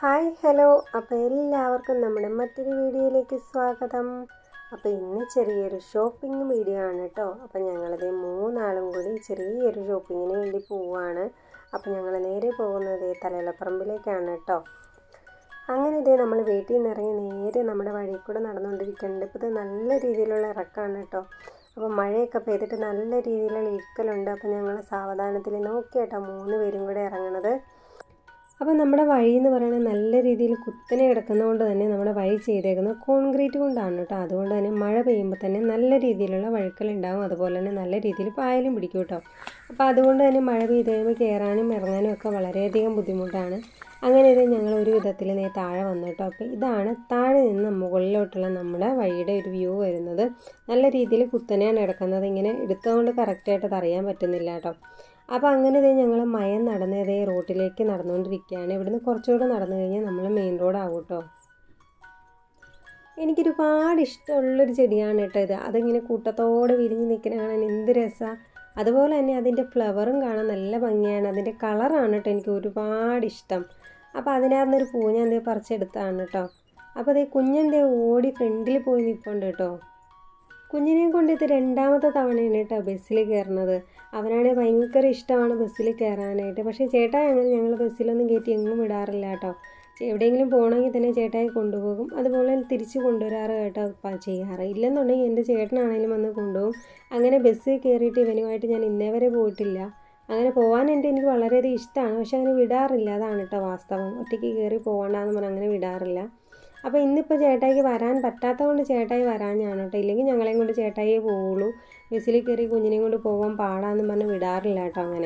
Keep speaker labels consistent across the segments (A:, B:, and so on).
A: hi hello അപ്പോൾ എല്ലാവർക്കും നമ്മുടെ മറ്റൊരു വീഡിയോയിലേക്ക് സ്വാഗതം അപ്പോൾ ഇന്ന് ചെറിയൊരു ഷോപ്പിംഗ് വീഡിയോ ആണ് കേട്ടോ അപ്പോൾ ഞങ്ങളിത് മൂന്നാളും കൂടി ചെറിയൊരു ഷോപ്പിങ്ങിന് വേണ്ടി പോവുകയാണ് അപ്പോൾ ഞങ്ങൾ നേരെ പോകുന്നത് തലയിലപ്പറമ്പിലേക്കാണ് കേട്ടോ അങ്ങനെ ഇതേ നമ്മൾ വീട്ടിൽ നിന്ന് ഇറങ്ങി നേരെ നമ്മുടെ വഴിയിൽ കൂടെ നടന്നുകൊണ്ടിരിക്കുന്നുണ്ട് ഇപ്പോൾ ഇത് നല്ല രീതിയിലുള്ള ഇറക്കമാണ് കേട്ടോ അപ്പോൾ മഴയൊക്കെ പെയ്തിട്ട് നല്ല രീതിയിലുള്ള ഇരിക്കലുണ്ട് അപ്പോൾ ഞങ്ങൾ സാവധാനത്തിൽ നോക്കിയാട്ടോ മൂന്ന് പേരും കൂടെ ഇറങ്ങണത് അപ്പോൾ നമ്മുടെ വഴി എന്ന് പറയുന്നത് നല്ല രീതിയിൽ കുത്തനെ കിടക്കുന്നതുകൊണ്ട് തന്നെ നമ്മുടെ വഴി ചെയ്തേക്കുന്നത് കോൺക്രീറ്റ് കൊണ്ടാണ് കേട്ടോ അതുകൊണ്ട് തന്നെ മഴ പെയ്യുമ്പോൾ തന്നെ നല്ല രീതിയിലുള്ള വഴുക്കലുണ്ടാവും അതുപോലെ തന്നെ നല്ല രീതിയിൽ പായലും പിടിക്കും കേട്ടോ അപ്പോൾ അതുകൊണ്ട് തന്നെ മഴ പെയ്ത് കഴിയുമ്പോൾ കയറാനും ഇറങ്ങാനും ഒക്കെ വളരെയധികം ബുദ്ധിമുട്ടാണ് അങ്ങനെ ഇത് ഞങ്ങൾ ഒരു വിധത്തിൽ നേ താഴെ വന്നു കേട്ടോ അപ്പോൾ ഇതാണ് താഴെ നിന്ന് മുകളിലോട്ടുള്ള നമ്മുടെ വഴിയുടെ ഒരു വ്യൂ വരുന്നത് നല്ല രീതിയിൽ കുത്തനെയാണ് കിടക്കുന്നത് ഇങ്ങനെ എടുത്തുകൊണ്ട് കറക്റ്റായിട്ട് അത് അറിയാൻ പറ്റുന്നില്ല കേട്ടോ അപ്പോൾ അങ്ങനെ ഇതേ ഞങ്ങൾ മയം നടന്ന് ഇതേ റോട്ടിലേക്ക് നടന്നുകൊണ്ടിരിക്കുകയാണ് ഇവിടുന്ന് കുറച്ചുകൂടെ നടന്നു കഴിഞ്ഞാൽ നമ്മൾ മെയിൻ റോഡാകും കേട്ടോ എനിക്കൊരുപാട് ഇഷ്ടമുള്ളൊരു ചെടിയാണ് കേട്ടോ ഇത് അതിങ്ങനെ കൂട്ടത്തോടെ വിരിഞ്ഞ് നിൽക്കുന്ന കാണാൻ എന്ത് രസമാണ് അതുപോലെ തന്നെ അതിൻ്റെ ഫ്ലവറും കാണാൻ നല്ല ഭംഗിയാണ് അതിൻ്റെ കളറാണ് കേട്ടോ എനിക്ക് ഒരുപാട് ഇഷ്ടം അപ്പോൾ അതിനകത്തുനിന്നൊരു പൂ ഞാൻ എന്തേ പറിച്ചെടുത്താണ് കേട്ടോ അപ്പോൾ അതേ കുഞ്ഞെന്തേ ഓടി ഫ്രണ്ടിൽ പോയി നിൽപ്പുണ്ട് കേട്ടോ കുഞ്ഞിനെ കൊണ്ട് ഇത് രണ്ടാമത്തെ തവണയാണ് കേട്ടോ ബസ്സിൽ കയറുന്നത് അവനാണെങ്കിൽ ഭയങ്കര ഇഷ്ടമാണ് ബസ്സിൽ കയറാനായിട്ട് പക്ഷേ ചേട്ടായി അങ്ങനെ ഞങ്ങൾ ബസ്സിലൊന്നും കയറ്റി എങ്ങും വിടാറില്ല കേട്ടോ എവിടെയെങ്കിലും പോകണമെങ്കിൽ തന്നെ ചേട്ടായി കൊണ്ടുപോകും അതുപോലെ തിരിച്ച് കൊണ്ടുവരാറ് കേട്ടോ ചെയ്യാറ് ഇല്ലെന്നുണ്ടെങ്കിൽ എൻ്റെ ചേട്ടനാണെങ്കിലും വന്ന് കൊണ്ടുപോകും അങ്ങനെ ബസ്സിൽ കയറിയിട്ട് ഇവനുമായിട്ട് ഞാൻ ഇന്നേ വരെ പോയിട്ടില്ല അങ്ങനെ പോകാൻ എൻ്റെ എനിക്ക് വളരെയധികം ഇഷ്ടമാണ് പക്ഷെ അങ്ങനെ വിടാറില്ല അതാണ് കേട്ടോ വാസ്തവം ഒറ്റയ്ക്ക് കയറി പോകണ്ടെന്ന് പറഞ്ഞാൽ അങ്ങനെ വിടാറില്ല അപ്പോൾ ഇന്നിപ്പോൾ ചേട്ടായിക്ക് വരാൻ പറ്റാത്തത് കൊണ്ട് ചേട്ടായി വരാഞ്ഞാണ് കേട്ടോ ഇല്ലെങ്കിൽ ഞങ്ങളെയും കൊണ്ട് ചേട്ടായിയെ പോവുള്ളൂ ബസ്സിൽ കയറി കുഞ്ഞിനെയും കൊണ്ട് പോകാൻ പാടാന്ന് പറഞ്ഞ് വിടാറില്ല കേട്ടോ അങ്ങനെ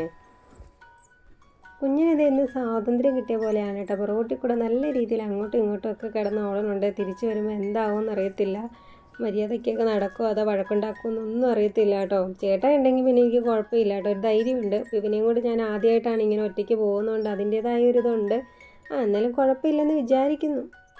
A: കുഞ്ഞിനിത് ഇന്ന് സ്വാതന്ത്ര്യം കിട്ടിയ പോലെയാണ് കേട്ടോ അപ്പോൾ റോട്ടിൽ കൂടെ നല്ല രീതിയിൽ അങ്ങോട്ടും ഇങ്ങോട്ടും ഒക്കെ കിടന്ന് ഓടുന്നുണ്ട് തിരിച്ചു വരുമ്പോൾ എന്താവുമെന്ന് അറിയത്തില്ല മര്യാദയ്ക്കൊക്കെ നടക്കുമോ അതോ വഴക്കുണ്ടാക്കുമോ എന്നൊന്നും അറിയത്തില്ല കേട്ടോ ചേട്ടൻ ഉണ്ടെങ്കിൽ പിന്നെ എനിക്ക് കുഴപ്പമില്ല കേട്ടോ ഒരു ധൈര്യമുണ്ട് ഇവനെയും കൂടി ഞാൻ ആദ്യമായിട്ടാണ് ഇങ്ങനെ ഒറ്റയ്ക്ക് പോകുന്നതുകൊണ്ട് അതിൻ്റേതായ ഒരു ഇതുണ്ട് ആ എന്നാലും കുഴപ്പമില്ലെന്ന് വിചാരിക്കുന്നു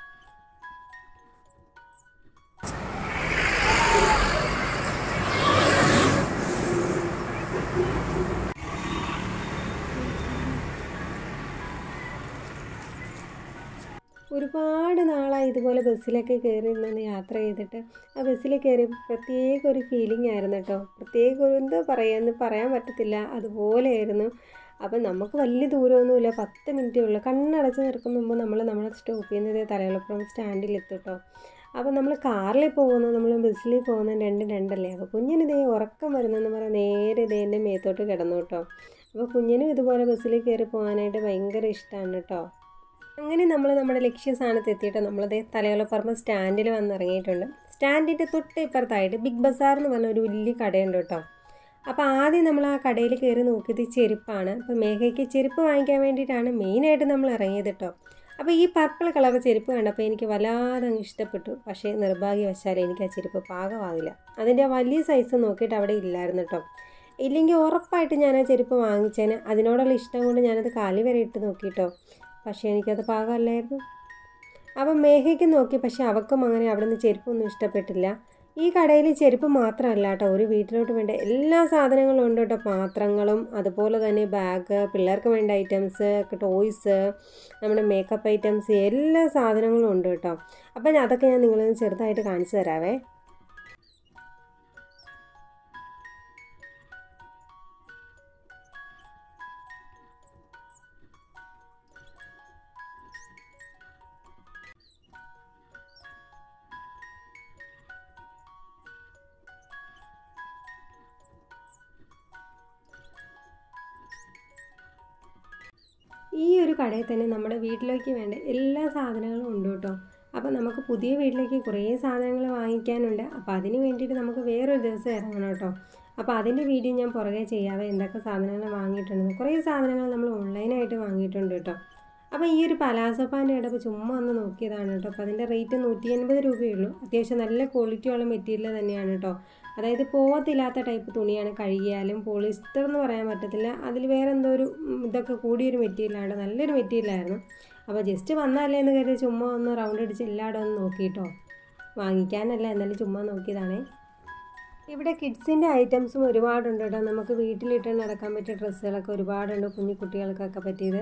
A: ഒരുപാട് നാളായി ഇതുപോലെ ബസ്സിലൊക്കെ കയറിയിരുന്നെന്ന് യാത്ര ചെയ്തിട്ട് ആ ബസ്സിൽ കയറി പ്രത്യേക ഒരു ഫീലിംഗ് ആയിരുന്നു കേട്ടോ പ്രത്യേക ഒരു എന്താ പറയാന്ന് പറയാൻ പറ്റത്തില്ല അതുപോലെയായിരുന്നു അപ്പം നമുക്ക് വലിയ ദൂരമൊന്നുമില്ല പത്ത് മിനിറ്റേ ഉള്ളൂ കണ്ണടച്ച് നിൽക്കുന്ന മുമ്പ് നമ്മൾ നമ്മളെ സ്റ്റോപ്പ് ചെയ്യുന്നത് തലയുളപ്പുറം സ്റ്റാൻഡിൽ എത്തും അപ്പോൾ നമ്മൾ കാറിൽ പോകുന്നത് നമ്മൾ ബസ്സിൽ പോകുന്നത് രണ്ടും രണ്ടല്ലേ അപ്പോൾ കുഞ്ഞിനിതേ ഉറക്കം വരുന്നെന്ന് പറയാൻ നേരെ ഇതേ എൻ്റെ മേത്തോട്ട് കിടന്നു കേട്ടോ അപ്പോൾ കുഞ്ഞിനും ഇതുപോലെ ബസ്സിൽ കയറി പോകാനായിട്ട് ഭയങ്കര ഇഷ്ടമാണ് കേട്ടോ അങ്ങനെ നമ്മൾ നമ്മുടെ ലക്ഷ്യസ്ഥാനത്ത് എത്തിയിട്ട് നമ്മളത് തലയോലപ്പറമ്പ് സ്റ്റാൻഡിൽ വന്നിറങ്ങിയിട്ടുണ്ട് സ്റ്റാൻഡിൻ്റെ തൊട്ട് ഇപ്പുറത്തായിട്ട് ബിഗ് ബസാർ എന്ന് പറഞ്ഞ ഒരു വലിയ കടയുണ്ട് കേട്ടോ അപ്പോൾ ആദ്യം നമ്മൾ ആ കടയിൽ കയറി നോക്കിയത് ചെരുപ്പാണ് അപ്പോൾ മേഘയ്ക്ക് ചെരുപ്പ് വാങ്ങിക്കാൻ വേണ്ടിയിട്ടാണ് മെയിനായിട്ട് നമ്മൾ ഇറങ്ങിയത് കേട്ടോ അപ്പോൾ ഈ പർപ്പിൾ കളർ ചെരുപ്പ് കണ്ടപ്പോൾ എനിക്ക് വല്ലാതെ അങ്ങ് ഇഷ്ടപ്പെട്ടു പക്ഷേ നിർഭാഗ്യവശാൽ എനിക്ക് ആ ചെരുപ്പ് പാകമാകില്ല അതിൻ്റെ വലിയ സൈസ് നോക്കിയിട്ട് അവിടെ ഇല്ലായിരുന്നു കേട്ടോ ഇല്ലെങ്കിൽ ഉറപ്പായിട്ട് ഞാൻ ആ ചെരുപ്പ് വാങ്ങിച്ചേന് അതിനോടുള്ള ഇഷ്ടം കൊണ്ട് ഞാനത് കാലി വരെ ഇട്ട് നോക്കിയിട്ടോ പക്ഷേ എനിക്കത് പാകമല്ലായിരുന്നു അപ്പം മേഘയ്ക്ക് നോക്കി പക്ഷെ അവക്കും അങ്ങനെ അവിടെ നിന്ന് ചെരുപ്പൊന്നും ഇഷ്ടപ്പെട്ടില്ല ഈ കടയിൽ ചെരുപ്പ് മാത്രമല്ല കേട്ടോ ഒരു വീട്ടിലോട്ട് വേണ്ട എല്ലാ സാധനങ്ങളും ഉണ്ട് കേട്ടോ പാത്രങ്ങളും അതുപോലെ തന്നെ ബാഗ് പിള്ളേർക്ക് വേണ്ട ഐറ്റംസ് ടോയ്സ് നമ്മുടെ മേക്കപ്പ് ഐറ്റംസ് എല്ലാ സാധനങ്ങളും ഉണ്ട് കേട്ടോ അപ്പം അതൊക്കെ ഞാൻ നിങ്ങളൊന്ന് ചെറുതായിട്ട് കാണിച്ചു തരാവേ ഈ ഒരു കടയിൽ തന്നെ നമ്മുടെ വീട്ടിലേക്ക് വേണ്ട എല്ലാ സാധനങ്ങളും ഉണ്ട് കേട്ടോ അപ്പോൾ നമുക്ക് പുതിയ വീട്ടിലേക്ക് കുറേ സാധനങ്ങൾ വാങ്ങിക്കാനുണ്ട് അപ്പോൾ അതിന് വേണ്ടിയിട്ട് നമുക്ക് വേറൊരു ദിവസം ഇറങ്ങണം കേട്ടോ അപ്പോൾ അതിൻ്റെ വീഡിയോ ഞാൻ പുറകെ ചെയ്യാവേ എന്തൊക്കെ സാധനങ്ങൾ വാങ്ങിയിട്ടുണ്ടെന്ന് കുറേ സാധനങ്ങൾ നമ്മൾ ഓൺലൈനായിട്ട് വാങ്ങിയിട്ടുണ്ട് കേട്ടോ അപ്പോൾ ഈ ഒരു പലാസോ പാൻ്റ് കേട്ടപ്പോൾ ചുമ്മാ ഒന്ന് നോക്കിയതാണ് കേട്ടോ അപ്പോൾ അതിൻ്റെ റേറ്റ് നൂറ്റി എൺപത് രൂപയുള്ളൂ അത്യാവശ്യം നല്ല ക്വാളിറ്റിയുള്ള മെറ്റീരിയൽ തന്നെയാണ് കേട്ടോ അതായത് പോവത്തില്ലാത്ത ടൈപ്പ് തുണിയാണ് കഴുകിയാലും പോളിസ്റ്റർ എന്ന് പറയാൻ പറ്റത്തില്ല അതിൽ വേറെ എന്തോ ഒരു ഇതൊക്കെ കൂടിയൊരു മെറ്റീരിയലാണ് നല്ലൊരു മെറ്റീരിയലായിരുന്നു അപ്പോൾ ജസ്റ്റ് വന്നല്ലേ എന്ന് കരുതി ചുമ്മാ ഒന്ന് റൗണ്ട് അടിച്ച് എല്ലായിടും ഒന്ന് നോക്കിയിട്ടോ വാങ്ങിക്കാനല്ല എന്നാലും ചുമ്മാ നോക്കിയതാണേ ഇവിടെ കിഡ്സിൻ്റെ ഐറ്റംസും ഒരുപാടുണ്ട് കേട്ടോ നമുക്ക് വീട്ടിലിട്ട് നടക്കാൻ പറ്റിയ ഡ്രസ്സുകളൊക്കെ ഒരുപാടുണ്ട് കുഞ്ഞു കുട്ടികൾക്കൊക്കെ പറ്റിയത്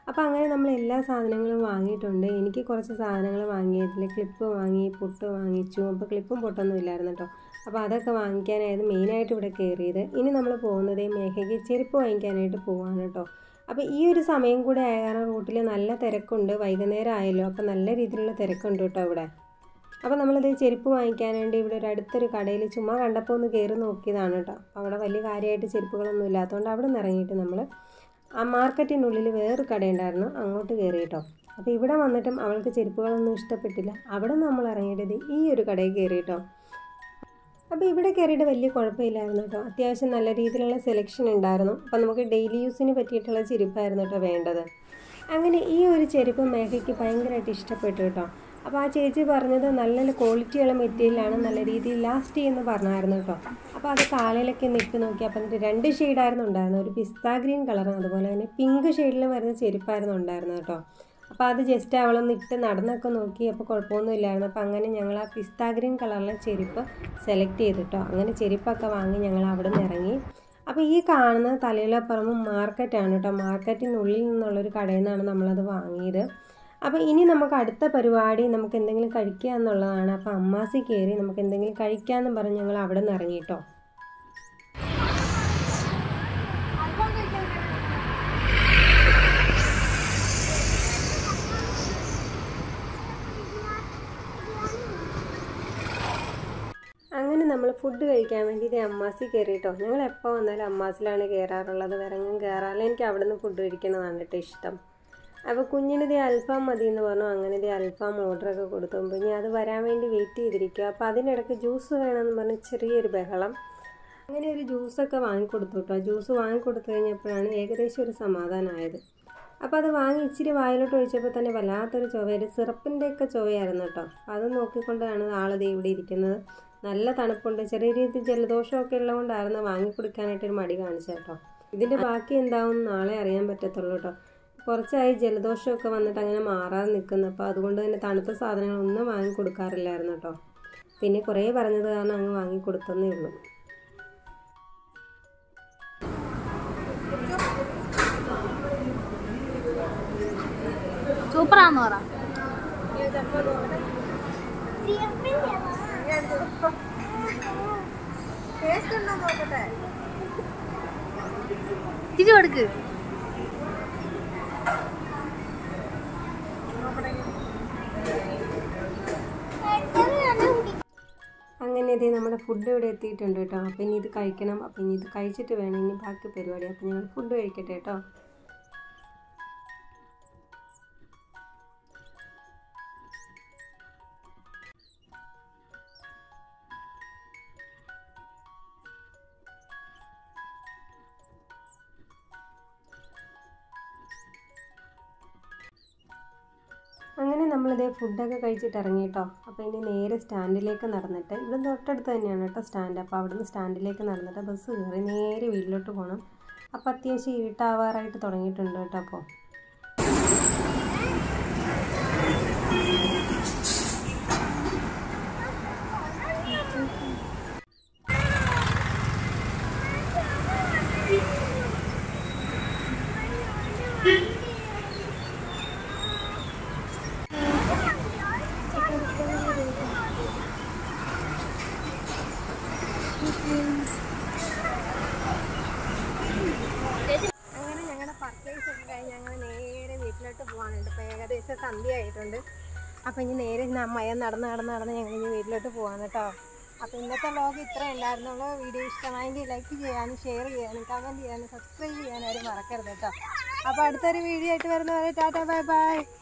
A: അപ്പോൾ അങ്ങനെ നമ്മൾ എല്ലാ സാധനങ്ങളും വാങ്ങിയിട്ടുണ്ട് എനിക്ക് കുറച്ച് സാധനങ്ങൾ വാങ്ങിയതിൽ ക്ലിപ്പ് വാങ്ങി പൊട്ട് വാങ്ങിച്ചു അപ്പോൾ ക്ലിപ്പും പൊട്ടൊന്നും ഇല്ലായിരുന്നു കേട്ടോ അപ്പോൾ അതൊക്കെ വാങ്ങിക്കാനായിരുന്നു മെയിനായിട്ട് ഇവിടെ കയറിയത് ഇനി നമ്മൾ പോകുന്നത് മേഘയ്ക്ക് ചെരുപ്പ് വാങ്ങിക്കാനായിട്ട് പോവാണ് കേട്ടോ അപ്പോൾ ഈ ഒരു സമയം കൂടെ ആയ കാരണം റൂട്ടിൽ നല്ല തിരക്കുണ്ട് വൈകുന്നേരം ആയല്ലോ അപ്പോൾ നല്ല രീതിയിലുള്ള തിരക്കുണ്ട് കേട്ടോ ഇവിടെ അപ്പോൾ നമ്മളിത് ചെരുപ്പ് വാങ്ങിക്കാൻ വേണ്ടി ഇവിടെ ഒരു അടുത്തൊരു കടയിൽ ചുമ്മാ കണ്ടപ്പോൾ ഒന്ന് കയറി നോക്കിയതാണ് കേട്ടോ അപ്പോൾ അവിടെ വലിയ കാര്യമായിട്ട് ചെരുപ്പുകളൊന്നും ഇല്ലാത്തതുകൊണ്ട് അവിടെ നിന്ന് ഇറങ്ങിയിട്ട് നമ്മൾ ആ മാർക്കറ്റിനുള്ളിൽ വേറൊരു കടയുണ്ടായിരുന്നു അങ്ങോട്ട് കയറി കേട്ടോ അപ്പോൾ ഇവിടെ വന്നിട്ടും അവൾക്ക് ചെരുപ്പുകളൊന്നും ഇഷ്ടപ്പെട്ടില്ല അവിടെ നമ്മൾ ഇറങ്ങിയിട്ടത് ഈ ഒരു കടയിൽ കയറി കേട്ടോ അപ്പോൾ ഇവിടെ കയറിയിട്ട് വലിയ കുഴപ്പമില്ലായിരുന്നു കേട്ടോ അത്യാവശ്യം നല്ല രീതിയിലുള്ള സെലക്ഷൻ ഉണ്ടായിരുന്നു അപ്പോൾ നമുക്ക് ഡെയിലി യൂസിന് പറ്റിയിട്ടുള്ള ചെരുപ്പായിരുന്നു കേട്ടോ വേണ്ടത് അങ്ങനെ ഈ ഒരു ചെരുപ്പ് മേഘയ്ക്ക് ഭയങ്കരമായിട്ട് ഇഷ്ടപ്പെട്ടു കേട്ടോ അപ്പോൾ ആ ചേച്ചി പറഞ്ഞത് നല്ല ക്വാളിറ്റിയുള്ള മെറ്റീരിയലാണ് നല്ല രീതിയിൽ ലാസ്റ്റ് ചെയ്യുമെന്ന് പറഞ്ഞായിരുന്നു കേട്ടോ അപ്പോൾ അത് കാലയിലൊക്കെ നിട്ട് നോക്കി അപ്പോൾ എന്നിട്ട് രണ്ട് ഷെയ്ഡായിരുന്നു ഉണ്ടായിരുന്നത് ഒരു പിസ്ത ഗ്രീൻ കളറും അതുപോലെ തന്നെ പിങ്ക് ഷെയ്ഡിൽ വരുന്ന ചെരുപ്പായിരുന്നു ഉണ്ടായിരുന്നത് കേട്ടോ അപ്പോൾ അത് ജസ്റ്റ് അവളൊന്ന് ഇട്ട് നടന്നൊക്കെ നോക്കി അപ്പോൾ കുഴപ്പമൊന്നും ഇല്ലായിരുന്നു അപ്പോൾ അങ്ങനെ ഞങ്ങൾ ആ പിസ്ത ഗ്രീൻ കളറിലെ ചെരുപ്പ് സെലക്ട് ചെയ്തിട്ടോ അങ്ങനെ ചെരുപ്പൊക്കെ വാങ്ങി ഞങ്ങൾ അവിടെ നിന്ന് ഇറങ്ങി അപ്പോൾ ഈ കാണുന്ന തലയിലപ്പുറം മാർക്കറ്റാണ് കേട്ടോ മാർക്കറ്റിനുള്ളിൽ നിന്നുള്ളൊരു കടയിൽ നിന്നാണ് നമ്മളത് വാങ്ങിയത് അപ്പോൾ ഇനി നമുക്ക് അടുത്ത പരിപാടി നമുക്ക് എന്തെങ്കിലും കഴിക്കുക എന്നുള്ളതാണ് അപ്പോൾ അമ്മാസി കയറി നമുക്ക് എന്തെങ്കിലും കഴിക്കാമെന്ന് പറഞ്ഞ് ഞങ്ങൾ അവിടെ നിന്ന് ഇറങ്ങി കേട്ടോ അങ്ങനെ നമ്മൾ ഫുഡ് കഴിക്കാൻ വേണ്ടി ഇത് അമ്മാസി കയറിയിട്ടോ ഞങ്ങൾ എപ്പോൾ വന്നാലും അമ്മാസിലാണ് കയറാറുള്ളത് വിറങ്ങും കയറാറില്ല എനിക്ക് അവിടെ നിന്ന് ഫുഡ് കഴിക്കണതാണ് കേട്ടോ ഇഷ്ടം അപ്പോൾ കുഞ്ഞിനിത് അൽഫാം മതി എന്ന് പറഞ്ഞു അങ്ങനെ ഇത് അൽഫാം ഓർഡറൊക്കെ കൊടുത്തുമ്പോൾ ഇനി അത് വരാൻ വേണ്ടി വെയിറ്റ് ചെയ്തിരിക്കുക അപ്പോൾ അതിനിടയ്ക്ക് ജ്യൂസ് വേണമെന്ന് പറഞ്ഞ് ചെറിയൊരു ബഹളം അങ്ങനെ ഒരു ജ്യൂസൊക്കെ വാങ്ങിക്കൊടുത്തു കേട്ടോ ജ്യൂസ് വാങ്ങിക്കൊടുത്തു കഴിഞ്ഞപ്പോഴാണ് ഏകദേശം ഒരു സമാധാനമായത് അപ്പോൾ അത് വാങ്ങി ഇച്ചിരി വായിലോട്ട് ഒഴിച്ചപ്പോൾ തന്നെ വല്ലാത്തൊരു ചുവയൊരു സിറപ്പിൻ്റെയൊക്കെ ചുവയായിരുന്നു കേട്ടോ അപ്പോൾ അത് നോക്കിക്കൊണ്ടാണ് ആളത് ഇവിടെ ഇരിക്കുന്നത് നല്ല തണുപ്പുണ്ട് ചെറിയ രീതിയിൽ ജലദോഷമൊക്കെ ഉള്ളതുകൊണ്ടായിരുന്നു വാങ്ങിക്കൊടുക്കാനായിട്ടൊരു മടി കാണിച്ചത് കേട്ടോ ഇതിൻ്റെ ബാക്കി എന്താവും നാളെ അറിയാൻ പറ്റത്തുള്ളൂ കേട്ടോ കുറച്ചായി ജലദോഷമൊക്കെ വന്നിട്ട് അങ്ങനെ മാറാതെ നിൽക്കുന്നു അപ്പോൾ അതുകൊണ്ട് തന്നെ തണുത്ത സാധനങ്ങളൊന്നും വാങ്ങി കൊടുക്കാറില്ലായിരുന്നു കേട്ടോ പിന്നെ കുറേ പറഞ്ഞത് കാരണം അങ്ങ് വാങ്ങി കൊടുത്തന്നേ ഉള്ളൂ
B: സൂപ്പറാന്ന് പറ തിരി കൊടുക്ക്
A: അങ്ങനെ ഇതേ നമ്മുടെ ഫുഡ് ഇവിടെ എത്തിയിട്ടുണ്ട് കേട്ടോ അപ്പോൾ ഇനി ഇത് കഴിക്കണം അപ്പോൾ ഇനി ഇത് കഴിച്ചിട്ട് വേണം ഇനി ബാക്കി പരിപാടി അപ്പോൾ ഞങ്ങൾ ഫുഡ് കഴിക്കട്ടെ കേട്ടോ അങ്ങനെ നമ്മളിതേ ഫുഡൊക്കെ കഴിച്ചിട്ട് ഇറങ്ങി കേട്ടോ അപ്പോൾ ഇനി നേരെ സ്റ്റാൻഡിലേക്ക് നടന്നിട്ട് ഇവിടെ തൊട്ടടുത്ത് തന്നെയാണ് കേട്ടോ സ്റ്റാൻഡ് അപ്പോൾ അവിടുന്ന് സ്റ്റാൻഡിലേക്ക് നടന്നിട്ട് ബസ് കയറി നേരെ വീട്ടിലോട്ട് പോകണം അപ്പോൾ അത്യാവശ്യം ഇരുട്ടാവാറായിട്ട് തുടങ്ങിയിട്ടുണ്ട് കേട്ടോ അപ്പോൾ അങ്ങനെ ഞങ്ങളുടെ പർച്ചേസ് ഒക്കെ കഴിഞ്ഞ് ഞങ്ങൾ നേരെ വീട്ടിലോട്ട് പോകാനുണ്ട് ഇപ്പോൾ ഏകദേശം സന്ധ്യ ആയിട്ടുണ്ട് അപ്പോൾ ഇനി നേരെ ഇന്ന് അമ്മയെ നടന്ന് നടന്ന് നടന്ന് ഞങ്ങൾ ഇനി വീട്ടിലോട്ട് പോകാൻ കേട്ടോ അപ്പോൾ ഇന്നത്തെ വ്ലോഗ് ഇത്രേ ഉണ്ടായിരുന്നുള്ളൂ വീഡിയോ ഇഷ്ടമായെങ്കിൽ ലൈക്ക് ചെയ്യാനും ഷെയർ ചെയ്യാനും കമൻറ്റ് ചെയ്യാനും സബ്സ്ക്രൈബ് ചെയ്യാനും ആരും മറക്കരുത് കേട്ടോ അപ്പോൾ അടുത്തൊരു വീഡിയോ ആയിട്ട് വരുന്നവരെ ടാറ്റ ബൈ ബൈ